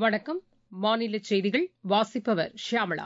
வணக்கம் மாநில செய்திகள் வாசிப்பவர் ஷியாமளா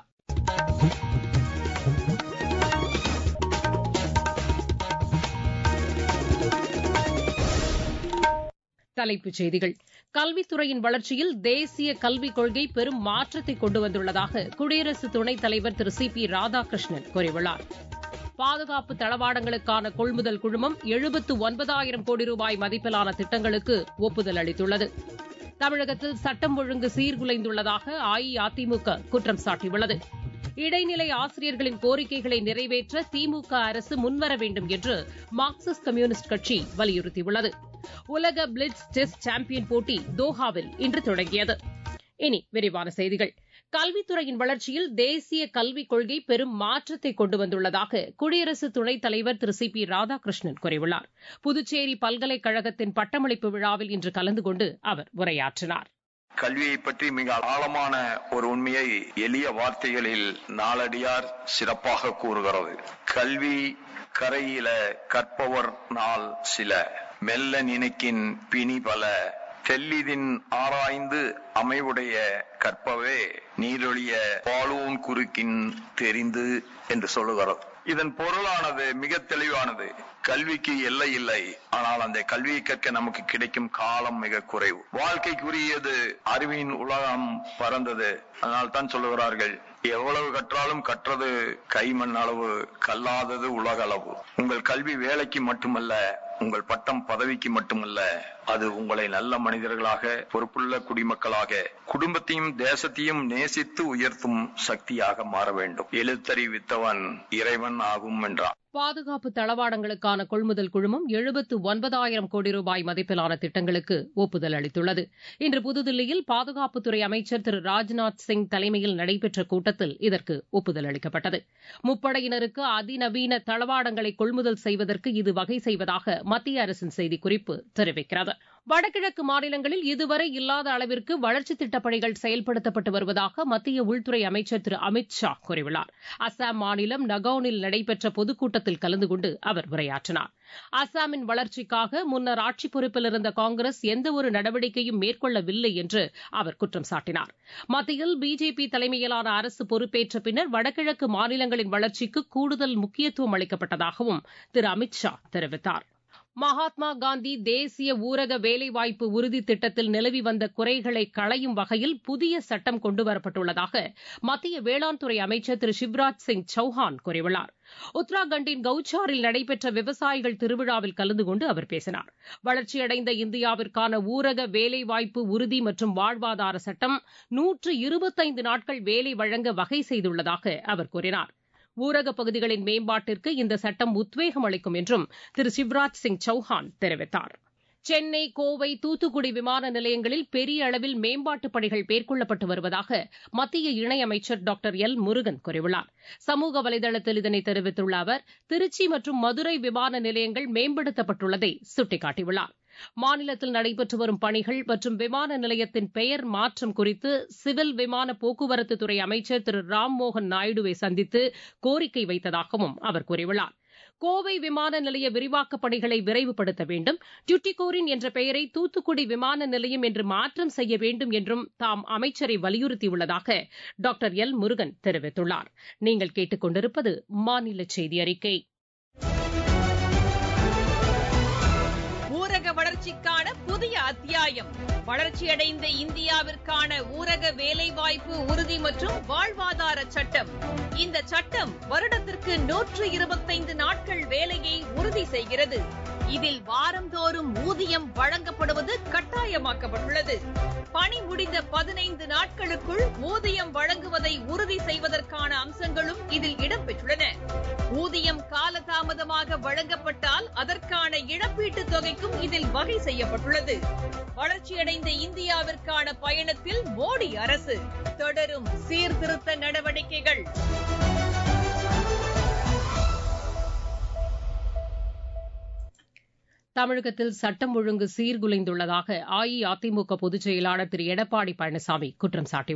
தலைப்புச் செய்திகள் கல்வித்துறையின் வளர்ச்சியில் தேசிய கல்விக் கொள்கை பெரும் மாற்றத்தை கொண்டு வந்துள்ளதாக குடியரசு துணைத் தலைவர் திரு சி பி ராதாகிருஷ்ணன் கூறியுள்ளார் பாதுகாப்பு தளவாடங்களுக்கான கொள்முதல் குழுமம் எழுபத்து ஒன்பதாயிரம் கோடி ரூபாய் மதிப்பிலான திட்டங்களுக்கு ஒப்புதல் அளித்துள்ளது தமிழகத்தில் சட்டம் ஒழுங்கு சீர்குலைந்துள்ளதாக அஇஅதிமுக குற்றம் சாட்டியுள்ளது இடைநிலை ஆசிரியர்களின் கோரிக்கைகளை நிறைவேற்ற திமுக அரசு முன்வர வேண்டும் என்று மார்க்சிஸ்ட் கம்யூனிஸ்ட் கட்சி வலியுறுத்தியுள்ளது உலக பிளிட்ஸ் டெஸ்ட் சாம்பியன் போட்டி தோஹாவில் இன்று தொடங்கியது இனி விரிவான செய்திகள் கல்வித்துறையின் வளர்ச்சியில் தேசிய கல்விக் கொள்கை பெரும் மாற்றத்தை கொண்டு வந்துள்ளதாக குடியரசு துணைத் தலைவர் திரு சி பி ராதாகிருஷ்ணன் கூறியுள்ளார் புதுச்சேரி பல்கலைக்கழகத்தின் பட்டமளிப்பு விழாவில் இன்று கலந்து கொண்டு அவர் உரையாற்றினார் கல்வியை பற்றி மிக ஆழமான ஒரு உண்மையை எளிய வார்த்தைகளில் நாளடியார் சிறப்பாக கூறுகிறது கல்வி கரையில கற்பவர் நாள் சில மெல்ல நினைக்கின் பிணி பல தெல்லிதின் ஆராய்ந்து அமைவுடைய கற்பவே நீரொழிய பாலூன் குறுக்கின் தெரிந்து என்று சொல்லுகிறது இதன் பொருளானது மிக தெளிவானது கல்விக்கு எல்லை இல்லை ஆனால் அந்த கல்வியை கற்க நமக்கு கிடைக்கும் காலம் மிக குறைவு வாழ்க்கைக்குரியது அறிவின் உலகம் பறந்தது அதனால் தான் சொல்லுகிறார்கள் எவ்வளவு கற்றாலும் கற்றது கைமண் அளவு கல்லாதது உலக அளவு உங்கள் கல்வி வேலைக்கு மட்டுமல்ல உங்கள் பட்டம் பதவிக்கு மட்டுமல்ல அது உங்களை நல்ல மனிதர்களாக பொறுப்புள்ள குடிமக்களாக குடும்பத்தையும் தேசத்தையும் நேசித்து உயர்த்தும் சக்தியாக மாற வேண்டும் எழுத்தறிவித்தவன் இறைவன் ஆகும் என்றார் பாதுகாப்பு தளவாடங்களுக்கான கொள்முதல் குழுமம் எழுபத்து ஒன்பதாயிரம் கோடி ரூபாய் மதிப்பிலான திட்டங்களுக்கு ஒப்புதல் அளித்துள்ளது இன்று புதுதில்லியில் பாதுகாப்புத்துறை அமைச்சர் திரு ராஜ்நாத் சிங் தலைமையில் நடைபெற்ற கூட்டத்தில் இதற்கு ஒப்புதல் அளிக்கப்பட்டது முப்படையினருக்கு அதிநவீன தளவாடங்களை கொள்முதல் செய்வதற்கு இது வகை செய்வதாக மத்திய அரசின் செய்திக்குறிப்பு தெரிவிக்கிறது வடகிழக்கு மாநிலங்களில் இதுவரை இல்லாத அளவிற்கு வளர்ச்சித் திட்டப் பணிகள் செயல்படுத்தப்பட்டு வருவதாக மத்திய உள்துறை அமைச்சர் திரு அமித் ஷா கூறியுள்ளார் அசாம் மாநிலம் நகவுனில் நடைபெற்ற பொதுக்கூட்டத்தில் கலந்து கொண்டு அவர் உரையாற்றினார் அசாமின் வளர்ச்சிக்காக முன்னர் ஆட்சி பொறுப்பில் இருந்த காங்கிரஸ் எந்தவொரு நடவடிக்கையும் மேற்கொள்ளவில்லை என்று அவர் குற்றம் சாட்டினார் மத்தியில் பிஜேபி தலைமையிலான அரசு பொறுப்பேற்ற பின்னர் வடகிழக்கு மாநிலங்களின் வளர்ச்சிக்கு கூடுதல் முக்கியத்துவம் அளிக்கப்பட்டதாகவும் திரு அமித் ஷா தெரிவித்தார் மகாத்மா காந்தி தேசிய ஊரக வேலைவாய்ப்பு உறுதி திட்டத்தில் நிலவி வந்த குறைகளை களையும் வகையில் புதிய சட்டம் கொண்டுவரப்பட்டுள்ளதாக மத்திய வேளாண் துறை அமைச்சர் திரு சிவராஜ் சிங் சௌஹான் கூறியுள்ளார் உத்தராகண்டின் கவுச்சாரில் நடைபெற்ற விவசாயிகள் திருவிழாவில் கலந்து கொண்டு அவர் பேசினார் வளர்ச்சியடைந்த இந்தியாவிற்கான ஊரக வேலைவாய்ப்பு உறுதி மற்றும் வாழ்வாதார சட்டம் நூற்று இருபத்தைந்து நாட்கள் வேலை வழங்க வகை செய்துள்ளதாக அவர் கூறினார் ஊரகப் பகுதிகளின் மேம்பாட்டிற்கு இந்த சட்டம் உத்வேகம் அளிக்கும் என்றும் திரு சிவராஜ் சிங் சௌஹான் தெரிவித்தார் சென்னை கோவை தூத்துக்குடி விமான நிலையங்களில் பெரிய அளவில் மேம்பாட்டுப் பணிகள் மேற்கொள்ளப்பட்டு வருவதாக மத்திய இணையமைச்சர் டாக்டர் எல் முருகன் கூறியுள்ளார் சமூக வலைதளத்தில் இதனை தெரிவித்துள்ள அவர் திருச்சி மற்றும் மதுரை விமான நிலையங்கள் மேம்படுத்தப்பட்டுள்ளதை சுட்டிக்காட்டியுள்ளார் மாநிலத்தில் நடைபெற்று வரும் பணிகள் மற்றும் விமான நிலையத்தின் பெயர் மாற்றம் குறித்து சிவில் விமான போக்குவரத்துத்துறை அமைச்சர் திரு ராம்மோகன் நாயுடுவை சந்தித்து கோரிக்கை வைத்ததாகவும் அவர் கூறியுள்ளார் கோவை விமான நிலைய விரிவாக்கப் பணிகளை விரைவுபடுத்த வேண்டும் டியூட்டிகோரின் என்ற பெயரை தூத்துக்குடி விமான நிலையம் என்று மாற்றம் செய்ய வேண்டும் என்றும் தாம் அமைச்சரை வலியுறுத்தியுள்ளதாக டாக்டர் எல் முருகன் தெரிவித்துள்ளார் நீங்கள் கேட்டுக் கொண்டிருப்பது மாநில செய்தி அறிக்கை ஊரக வளர்ச்சிக்கான புதிய அத்தியாயம் வளர்ச்சியடைந்த இந்தியாவிற்கான ஊரக வேலைவாய்ப்பு உறுதி மற்றும் வாழ்வாதார சட்டம் இந்த சட்டம் வருடத்திற்கு நூற்று இருபத்தைந்து நாட்கள் வேலையை உறுதி செய்கிறது இதில் வாரந்தோறும் ஊதியம் வழங்கப்படுவது கட்டாயமாக்கப்பட்டுள்ளது பணி முடிந்த பதினைந்து நாட்களுக்குள் ஊதியம் வழங்குவதை உறுதி செய்வதற்கான அம்சங்களும் இதில் இடம்பெற்றுள்ளன ஊதியம் காலதாமதமாக வழங்கப்பட்டால் அதற்கான இழப்பீட்டுத் தொகைக்கும் இதில் வகை செய்யப்பட்டுள்ளது வளர்ச்சியடைந்த இந்தியாவிற்கான பயணத்தில் மோடி அரசு தொடரும் சீர்திருத்த நடவடிக்கைகள் தமிழகத்தில் சட்டம் ஒழுங்கு சீர்குலைந்துள்ளதாக அஇஅதிமுக பொதுச் செயலாளர் திரு எடப்பாடி பழனிசாமி குற்றம் சாட்டியுள்ளார்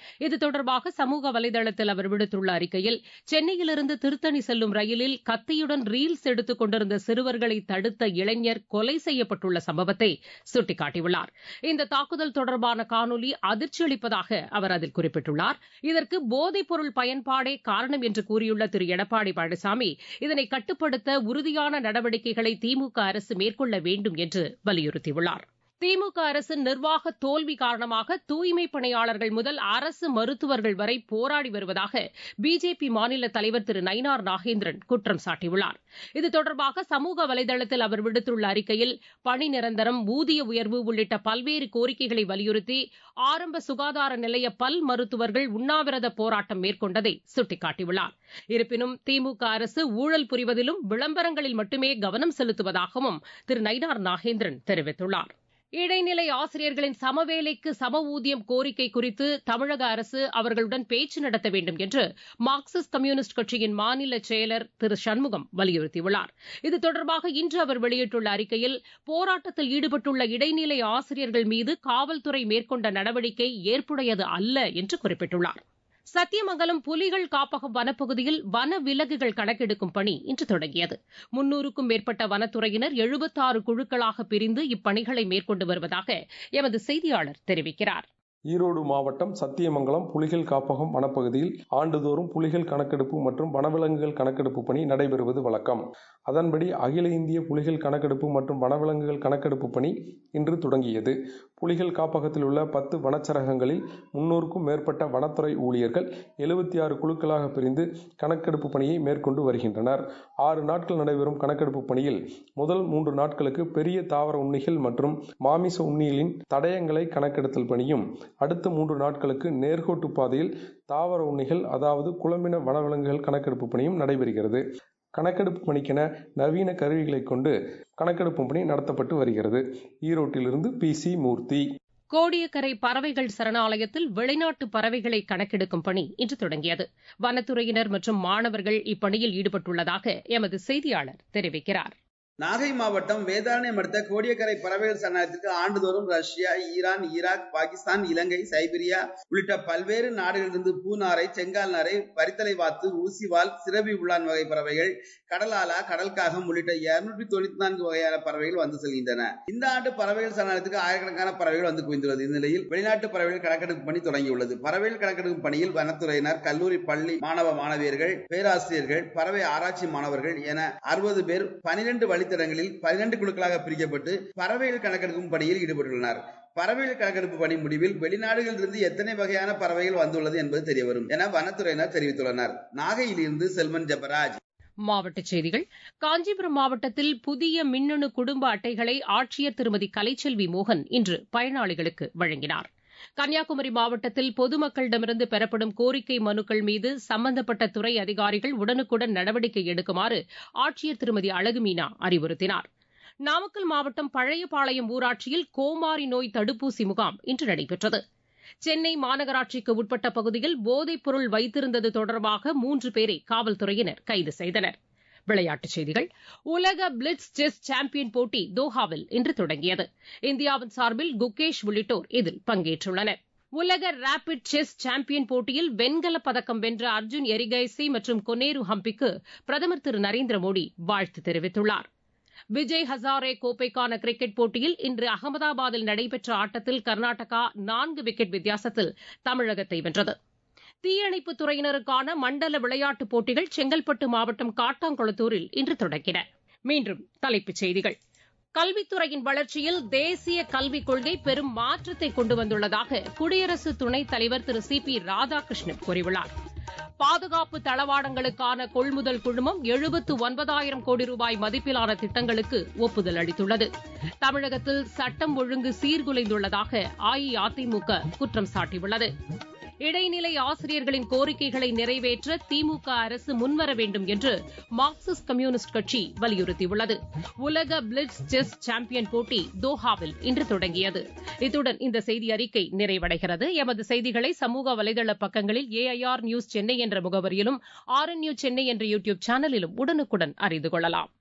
இது தொடர்பாக சமூக வலைதளத்தில் அவர் விடுத்துள்ள அறிக்கையில் சென்னையிலிருந்து திருத்தணி செல்லும் ரயிலில் கத்தியுடன் ரீல்ஸ் எடுத்துக் கொண்டிருந்த சிறுவர்களை தடுத்த இளைஞர் கொலை செய்யப்பட்டுள்ள சம்பவத்தை சுட்டிக்காட்டியுள்ளார் இந்த தாக்குதல் தொடர்பான காணொலி அதிர்ச்சியளிப்பதாக அவர் அதில் குறிப்பிட்டுள்ளார் இதற்கு போதைப் பொருள் பயன்பாடே காரணம் என்று கூறியுள்ள திரு எடப்பாடி பழனிசாமி இதனை கட்டுப்படுத்த உறுதியான நடவடிக்கைகளை திமுக அரசு மேற்கொள்ள வேண்டும் என்று வலியுறுத்தியுள்ளார் திமுக அரசின் நிர்வாக தோல்வி காரணமாக தூய்மைப் பணியாளர்கள் முதல் அரசு மருத்துவர்கள் வரை போராடி வருவதாக பிஜேபி மாநில தலைவர் திரு நயினார் நாகேந்திரன் குற்றம் சாட்டியுள்ளார் இது தொடர்பாக சமூக வலைதளத்தில் அவர் விடுத்துள்ள அறிக்கையில் பணி நிரந்தரம் ஊதிய உயர்வு உள்ளிட்ட பல்வேறு கோரிக்கைகளை வலியுறுத்தி ஆரம்ப சுகாதார நிலைய பல் மருத்துவர்கள் உண்ணாவிரத போராட்டம் மேற்கொண்டதை சுட்டிக்காட்டியுள்ளார் இருப்பினும் திமுக அரசு ஊழல் புரிவதிலும் விளம்பரங்களில் மட்டுமே கவனம் செலுத்துவதாகவும் திரு நயினார் நாகேந்திரன் தெரிவித்துள்ளார் இடைநிலை ஆசிரியர்களின் சமவேலைக்கு சம ஊதியம் கோரிக்கை குறித்து தமிழக அரசு அவர்களுடன் பேச்சு நடத்த வேண்டும் என்று மார்க்சிஸ்ட் கம்யூனிஸ்ட் கட்சியின் மாநில செயலர் திரு சண்முகம் வலியுறுத்தியுள்ளார் இது தொடர்பாக இன்று அவர் வெளியிட்டுள்ள அறிக்கையில் போராட்டத்தில் ஈடுபட்டுள்ள இடைநிலை ஆசிரியர்கள் மீது காவல்துறை மேற்கொண்ட நடவடிக்கை ஏற்புடையது அல்ல என்று குறிப்பிட்டுள்ளார் சத்தியமங்கலம் புலிகள் காப்பகம் வனப்பகுதியில் வன விலங்குகள் கணக்கெடுக்கும் பணி இன்று தொடங்கியது முன்னூறுக்கும் மேற்பட்ட வனத்துறையினர் எழுபத்தாறு குழுக்களாக பிரிந்து இப்பணிகளை மேற்கொண்டு வருவதாக எமது செய்தியாளர் தெரிவிக்கிறார் ஈரோடு மாவட்டம் சத்தியமங்கலம் புலிகள் காப்பகம் வனப்பகுதியில் ஆண்டுதோறும் புலிகள் கணக்கெடுப்பு மற்றும் வனவிலங்குகள் கணக்கெடுப்பு பணி நடைபெறுவது வழக்கம் அதன்படி அகில இந்திய புலிகள் கணக்கெடுப்பு மற்றும் வனவிலங்குகள் கணக்கெடுப்பு பணி இன்று தொடங்கியது புலிகள் காப்பகத்தில் உள்ள பத்து வனச்சரகங்களில் முன்னூறுக்கும் மேற்பட்ட வனத்துறை ஊழியர்கள் எழுபத்தி ஆறு குழுக்களாக பிரிந்து கணக்கெடுப்பு பணியை மேற்கொண்டு வருகின்றனர் ஆறு நாட்கள் நடைபெறும் கணக்கெடுப்பு பணியில் முதல் மூன்று நாட்களுக்கு பெரிய தாவர உண்ணிகள் மற்றும் மாமிச உண்ணிகளின் தடயங்களை கணக்கெடுத்தல் பணியும் அடுத்த மூன்று நாட்களுக்கு நேர்கோட்டு பாதையில் தாவர உண்ணிகள் அதாவது குழம்பின வனவிலங்குகள் கணக்கெடுப்பு பணியும் நடைபெறுகிறது கணக்கெடுப்பு பணிக்கென நவீன கருவிகளை கொண்டு கணக்கெடுப்பு பணி நடத்தப்பட்டு வருகிறது ஈரோட்டிலிருந்து பி சி மூர்த்தி கோடியக்கரை பறவைகள் சரணாலயத்தில் வெளிநாட்டு பறவைகளை கணக்கெடுக்கும் பணி இன்று தொடங்கியது வனத்துறையினர் மற்றும் மாணவர்கள் இப்பணியில் ஈடுபட்டுள்ளதாக எமது செய்தியாளர் தெரிவிக்கிறார் நாகை மாவட்டம் வேதாரண்யம் அடுத்த கோடியக்கரை பறவைகள் சரணாலயத்திற்கு ஆண்டுதோறும் Russia Iran Iraq Pakistan Ilangai Siberia உள்ளிட்ட பல்வேறு நாடுகளிலிருந்து பூநாரை செங்கால் நாரை பரித்தலை வாத்து ஊசிவால் சிறவி உள்ளான் வகை பறவைகள் கடலாலா கடல்காகம் உள்ளிட்ட இருநூற்றி தொண்ணூத்தி நான்கு வகையான பறவைகள் வந்து செல்கின்றன இந்த ஆண்டு பறவைகள் சரணாலயத்துக்கு ஆயிரக்கணக்கான பறவைகள் வந்து குவிந்துள்ளது இந்நிலையில் வெளிநாட்டு பறவைகள் கணக்கெடுப்பு பணி தொடங்கியுள்ளது பறவைகள் கணக்கெடுக்கும் பணியில் வனத்துறையினர் கல்லூரி பள்ளி மாணவ மாணவியர்கள் பேராசிரியர்கள் பறவை ஆராய்ச்சி மாணவர்கள் என அறுபது பேர் பனிரெண்டு வழித்தடங்களில் பனிரெண்டு குழுக்களாக பிரிக்கப்பட்டு பறவைகள் கணக்கெடுக்கும் பணியில் ஈடுபட்டுள்ளனர் பறவைகள் கணக்கெடுப்பு பணி முடிவில் வெளிநாடுகளிலிருந்து எத்தனை வகையான பறவைகள் வந்துள்ளது என்பது தெரியவரும் என வனத்துறையினர் தெரிவித்துள்ளனர் நாகையில் இருந்து செல்வன் ஜபராஜ் மாவட்டச் செய்திகள் காஞ்சிபுரம் மாவட்டத்தில் புதிய மின்னணு குடும்ப அட்டைகளை ஆட்சியர் திருமதி கலைச்செல்வி மோகன் இன்று பயனாளிகளுக்கு வழங்கினார் கன்னியாகுமரி மாவட்டத்தில் பொதுமக்களிடமிருந்து பெறப்படும் கோரிக்கை மனுக்கள் மீது சம்பந்தப்பட்ட துறை அதிகாரிகள் உடனுக்குடன் நடவடிக்கை எடுக்குமாறு ஆட்சியர் திருமதி அழகுமீனா அறிவுறுத்தினார் நாமக்கல் மாவட்டம் பழையபாளையம் ஊராட்சியில் கோமாரி நோய் தடுப்பூசி முகாம் இன்று நடைபெற்றது சென்னை மாநகராட்சிக்கு உட்பட்ட பகுதியில் போதைப் பொருள் வைத்திருந்தது தொடர்பாக மூன்று பேரை காவல்துறையினர் கைது செய்தனர் விளையாட்டுச் செய்திகள் உலக பிளிட்ஸ் செஸ் சாம்பியன் போட்டி தோஹாவில் இன்று தொடங்கியது இந்தியாவின் சார்பில் குகேஷ் உள்ளிட்டோர் இதில் பங்கேற்றுள்ளனர் உலக ரேபிட் செஸ் சாம்பியன் போட்டியில் வெண்கலப் பதக்கம் வென்ற அர்ஜுன் எரிகைசி மற்றும் கொனேரு ஹம்பிக்கு பிரதமர் திரு நரேந்திர மோடி வாழ்த்து தெரிவித்துள்ளார் விஜய் ஹசாரே கோப்பைக்கான கிரிக்கெட் போட்டியில் இன்று அகமதாபாத்தில் நடைபெற்ற ஆட்டத்தில் கர்நாடகா நான்கு விக்கெட் வித்தியாசத்தில் தமிழகத்தை வென்றது தீயணைப்புத் துறையினருக்கான மண்டல விளையாட்டுப் போட்டிகள் செங்கல்பட்டு மாவட்டம் காட்டாங்குளத்தூரில் இன்று தொடங்கின மீண்டும் தலைப்புச் செய்திகள் கல்வித்துறையின் வளர்ச்சியில் தேசிய கல்விக் கொள்கை பெரும் மாற்றத்தை கொண்டு வந்துள்ளதாக குடியரசு துணைத் தலைவர் திரு சி பி ராதாகிருஷ்ணன் கூறியுள்ளார் பாதுகாப்பு தளவாடங்களுக்கான கொள்முதல் குழுமம் எழுபத்து ஒன்பதாயிரம் கோடி ரூபாய் மதிப்பிலான திட்டங்களுக்கு ஒப்புதல் அளித்துள்ளது தமிழகத்தில் சட்டம் ஒழுங்கு சீர்குலைந்துள்ளதாக அஇஅதிமுக குற்றம் சாட்டியுள்ளது இடைநிலை ஆசிரியர்களின் கோரிக்கைகளை நிறைவேற்ற திமுக அரசு முன்வர வேண்டும் என்று மார்க்சிஸ்ட் கம்யூனிஸ்ட் கட்சி வலியுறுத்தியுள்ளது உலக பிளிட்ஸ் செஸ் சாம்பியன் போட்டி தோஹாவில் இன்று தொடங்கியது இத்துடன் இந்த செய்தி அறிக்கை நிறைவடைகிறது எமது செய்திகளை சமூக வலைதள பக்கங்களில் ஏஐஆர் நியூஸ் சென்னை என்ற முகவரியிலும் ஆர் என் நியூஸ் சென்னை என்ற யூடியூப் சேனலிலும் உடனுக்குடன் அறிந்து கொள்ளலாம்